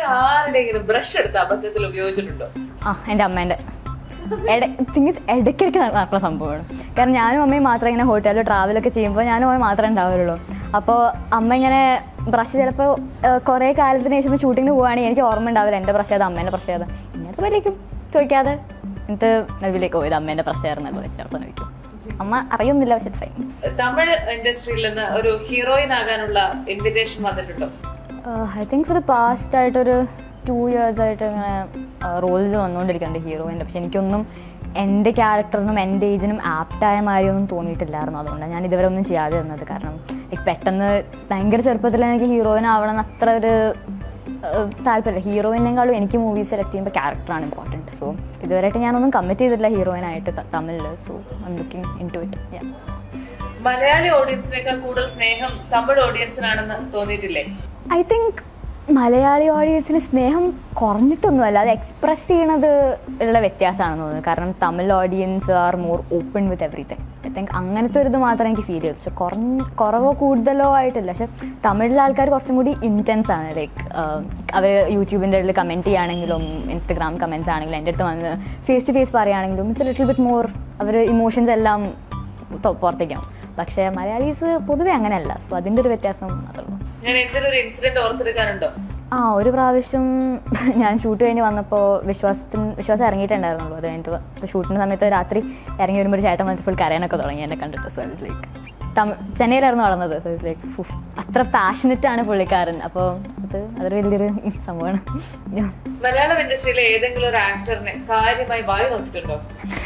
ആരുടെയെങ്കിലും ബ്രഷ് എടുത്ത് അബദ്ധത്തിൽ ഉപയോഗിച്ചിട്ടുണ്ടോ ആ എൻ്റെ അമ്മേൻ്റെ ഇട തിങ്സ് ഇടയ്ക്കിടയ്ക്ക് നടക്കുന്ന സംഭവമാണ് കാരണം ഞാനും അമ്മയും മാത്രമേ ഇങ്ങനെ ഹോട്ടലിൽ ട്രാവലൊക്കെ ചെയ്യുമ്പോൾ ഞാനും അമ്മയും മാത്രമേ ഉണ്ടാവുള്ളൂ അപ്പോൾ അമ്മ ഇങ്ങനെ ബ്രഷ് ചിലപ്പോൾ കുറേ കാലത്തിന് ശേഷം ഷൂട്ടിങ്ങിന് പോവുകയാണെങ്കിൽ എനിക്ക് ഓർമ്മ ഉണ്ടാവില്ല എൻ്റെ പ്രശ്നം ഏതാ അമ്മേൻ്റെ പ്രശ്നം ഏതാ ഇങ്ങനത്തെ വരേക്കും ചോദിക്കാതെ എന്നിട്ട് നടുവിലേക്ക് പോയത് അമ്മേൻ്റെ പ്രശ്നമായിരുന്നല്ലോ ചിലപ്പോൾ ചോദിക്കും അമ്മ അറിയുന്നില്ല പക്ഷെ ഫൈൻ തമിഴ് ഇൻഡസ്ട്രിയിൽ നിന്ന് ഒരു ഹീറോയിൻ ആകാനുള്ള ഇൻവിറ്റേഷൻ വന്നിട്ടുണ്ടോ I think for the past ആയിട്ടൊരു ടു ഇയേഴ്സ് ആയിട്ട് ഇങ്ങനെ റോൾസ് വന്നുകൊണ്ടിരിക്കുന്നുണ്ട് ഹീറോയിൻ്റെ പക്ഷെ എനിക്കൊന്നും എൻ്റെ ക്യാരക്ടറിനും എൻ്റെ ഏജിനും ആപ്റ്റായ മാതിരിയൊന്നും തോന്നിയിട്ടില്ലായിരുന്നു അതുകൊണ്ടാണ് ഞാൻ ഇതുവരെ ഒന്നും ചെയ്യാതെ ഇരുന്നത് കാരണം like പെട്ടെന്ന് ഭയങ്കര ചെറുപ്പത്തിൽ എനിക്ക് ഹീറോയിൻ ആവണം എന്ന് അത്ര ഒരു ഏഹ്, താല്പര്യമില്ല ഹീറോയിനേക്കാളും എനിക്ക് മൂവീസ് സെലക്ട് ചെയ്യുമ്പോൾ ക്യാരക്ടറാണ് ഇമ്പോർട്ടൻറ്റ് സോ ഇതുവരെയായിട്ട് ഞാനൊന്നും കമ്മിറ്റ് ചെയ്തിട്ടില്ല ഹീറോയിനായിട്ട് തമിഴിൽ so I'm looking into it Malayali ഓഡിയൻസിനേക്കാൾ കൂടുതൽ സ്നേഹം തമിഴ് ഓഡിയൻസിനാണെന്ന് തോന്നിയിട്ടില്ലേ ഐ തിങ്ക് മലയാളി ഓഡിയൻസിന് സ്നേഹം കുറഞ്ഞിട്ടൊന്നുമല്ല അത് എക്സ്പ്രസ് ചെയ്യണത് ഉള്ള വ്യത്യാസമാണെന്ന് തോന്നുന്നു കാരണം Tamil audience are more open with everything I think അങ്ങനത്തെ ഒരു ഇത് മാത്രമേ എനിക്ക് ഫീൽ ചെയ്തു പക്ഷെ കുറഞ്ഞ കുറവോ കൂടുതലോ ആയിട്ടില്ല പക്ഷെ തമിഴിലെ ആൾക്കാർ കുറച്ചും കൂടി ഇൻറ്റൻസ് ആണ് ലൈക്ക് അവർ യൂട്യൂബിൻ്റെ ഇടയിൽ കമൻറ്റ് ചെയ്യുകയാണെങ്കിലും ഇൻസ്റ്റഗ്രാം കമൻറ്റ്സ് ആണെങ്കിലും എൻ്റെ അടുത്ത് വന്ന് ഫേസ് ടു ഫേസ് പറയുകയാണെങ്കിലും ഇറ്റ്സ് ലിറ്റിൽ ബിറ്റ് മോർ അവർ ഇമോഷൻസ് എല്ലാം തൊ- പുറത്തേക്കാവും പക്ഷേ മലയാളീസ് പൊതുവെ അങ്ങനെയല്ല സോ അതിൻ്റെ ഒരു വ്യത്യാസം മാത്രമേ ഉള്ളൂ ഞാൻ എന്തെങ്കിലും ഒരു ഇൻസിഡന്റ് ഓർത്തെടുക്കാനുണ്ടോ ആ ഒരു പ്രാവശ്യം ഞാൻ ഷൂട്ട് കഴിഞ്ഞ് വന്നപ്പോൾ വിശ്വാസത്തിന് വിശ്വാസം ഇറങ്ങിയിട്ടുണ്ടായിരുന്നുള്ളൂ അത് കഴിഞ്ഞിട്ട് ഷൂട്ടിൻ്റെ സമയത്ത് രാത്രി ഇറങ്ങി വരുമ്പോൾ ഒരു ചേട്ടൻ വന്നിട്ട് ഫുൾ കരയാനൊക്കെ തുടങ്ങി എന്നെ കണ്ടിട്ട് സോ ഇസ് ലൈക്ക് തമിഴ് ചെന്നൈയിലായിരുന്നു വളർന്നത് സോ ഇസ് ലൈക്ക് അത്ര പാഷനറ്റ് ആണ് പുള്ളിക്കാരൻ അപ്പോൾ അത് അതൊരു വലിയൊരു സംഭവമാണ് Yeah. മലയാളം ഇൻഡസ്ട്രിയിലെ ഏതെങ്കിലും ഒരു ആക്ടറിനെ കാര്യമായി വായി നോക്കിയിട്ടുണ്ടോ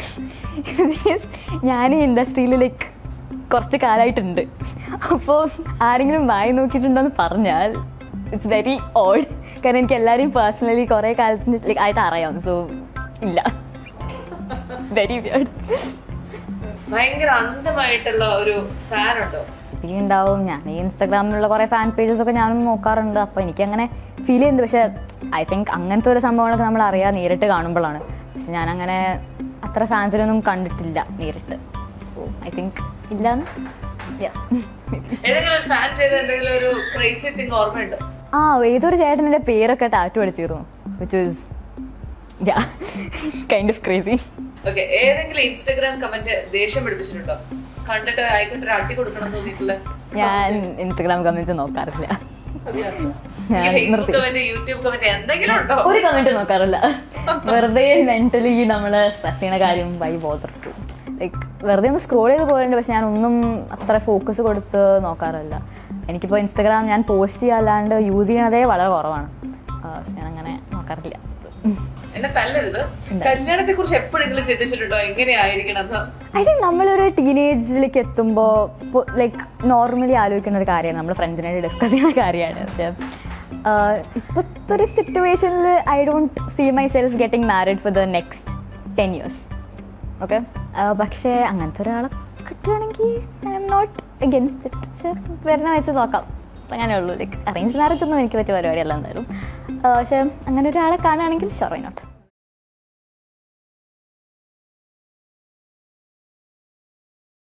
ഞാൻ ഈ ഇൻഡസ്ട്രിയിൽ ലൈക്ക് കുറച്ച് കാലമായിട്ടുണ്ട് അപ്പോൾ ആരെങ്കിലും വായി നോക്കിയിട്ടുണ്ടോയെന്ന് പറഞ്ഞാൽ ഇറ്റ്സ് വെരി ഓഡ് കാരണം എനിക്ക് എല്ലാവരെയും പേഴ്സണലി കുറേ കാലത്തിന് ലൈക്ക് ആയിട്ട് അറിയാം സോ ഇല്ല വെരി വിയർഡ് ഭയങ്കര അന്ധമായിട്ടുള്ള ഒരു ഫാൻ ഉണ്ടോ ഈ ഉണ്ടാവും ഞാൻ ഈ ഇൻസ്റ്റാഗ്രാമിലുള്ള കുറേ ഫാൻ പേജസ് ഒക്കെ ഞാനും നോക്കാറുണ്ട് അപ്പോൾ എനിക്ക് അങ്ങനെ ഫീൽ ചെയ്യുന്നുണ്ട് പക്ഷേ ഐ തിങ്ക് അങ്ങനത്തെ ഒരു സംഭവങ്ങളൊക്കെ നമ്മൾ അറിയാം നേരിട്ട് കാണുമ്പോഴാണ് പക്ഷെ ഞാൻ അങ്ങനെ അത്ര ഫാൻസിനൊന്നും കണ്ടിട്ടില്ല നേരിട്ട് സോ ഐ തിങ്ക് ഇല്ലാന്ന് Yeah. ഏതെങ്കിലും ഒരു ഫാൻ ചെയ്ത എന്തെങ്കിലും ഒരു ക്രേസി തിങ് ഓർമ്മയുണ്ടോ ആ ഏതൊരു ചേട്ടൻ എൻ്റെ പേരൊക്കെ ടാറ്റു അടിച്ചിരുന്നു which is ya kind of crazy okay ഏതെങ്കിലും ഇൻസ്റ്റഗ്രാം കമന്റ് ദേഷ്യം പിടിപ്പിച്ചിട്ടുണ്ടോ കണ്ടിട്ട് ആയിക്കോട്ടെ ഒരു അടി കൊടുക്കണം എന്ന് തോന്നിയിട്ടുള്ള ഞാൻ ഇൻസ്റ്റഗ്രാം കമൻറ്റ്സ് നോക്കാറില്ല ഞാൻ ഫേസ്ബുക്ക് നിർത്തി കമന്റ് യൂട്യൂബ് കമന്റ് എന്തെങ്കിലും ഉണ്ടോ ഒരു കമന്റ് നോക്കാറില്ല വെറുതെ മെന്റലി നമ്മൾ സ്ട്രെസ് ചെയ്യുന്ന കാര്യം ബൈ ബോദർ ടു ലൈക്ക് വെറുതെ ഒന്ന് സ്ക്രോൾ ചെയ്ത് പോയിട്ടുണ്ട് പക്ഷെ ഞാൻ ഒന്നും അത്ര ഫോക്കസ് കൊടുത്ത് നോക്കാറില്ല എനിക്കിപ്പോൾ ഇൻസ്റ്റഗ്രാം ഞാൻ പോസ്റ്റ് ചെയ്യാല്ലാണ്ട് യൂസ് ചെയ്യണതേ വളരെ കുറവാണ് ആ, ഞാൻ അങ്ങനെ നോക്കാറില്ല എന്നെ തല്ലരുത് കല്യാണത്തെ കുറിച്ച് എപ്പോഴെങ്കിലും ചിന്തിച്ചിട്ടുണ്ടോ എങ്ങനെയായിരിക്കണം എന്ന് ഐ തിങ്ക് നമ്മളൊരു ടീനേജിലേക്ക് എത്തുമ്പോൾ ലൈക്ക് നോർമലി ആലോചിക്കുന്ന ഒരു കാര്യമാണ് നമ്മൾ ഫ്രണ്ട്സിനായിട്ട് ഡിസ്കസ് ചെയ്യുന്ന കാര്യമാണ് പക്ഷേ ഇപ്പോഴത്തെ ഒരു സിറ്റുവേഷനിൽ I don't see myself getting married for the next ten years okay പക്ഷേ അങ്ങനത്തെ ഒരാളെ കിട്ടുകയാണെങ്കിൽ I'm not against it പക്ഷെ വരുന്ന വെച്ച് നോക്കാം അപ്പം അങ്ങനെ ഉള്ളൂ ലൈക്ക് അറേഞ്ച് മാരേജ് ഒന്നും എനിക്ക് പറ്റിയ പരിപാടിയല്ല എന്തായാലും ആ, പക്ഷേ അങ്ങനെ ഒരാളെ കാണുകയാണെങ്കിൽ ഷുവർ നോട്ട്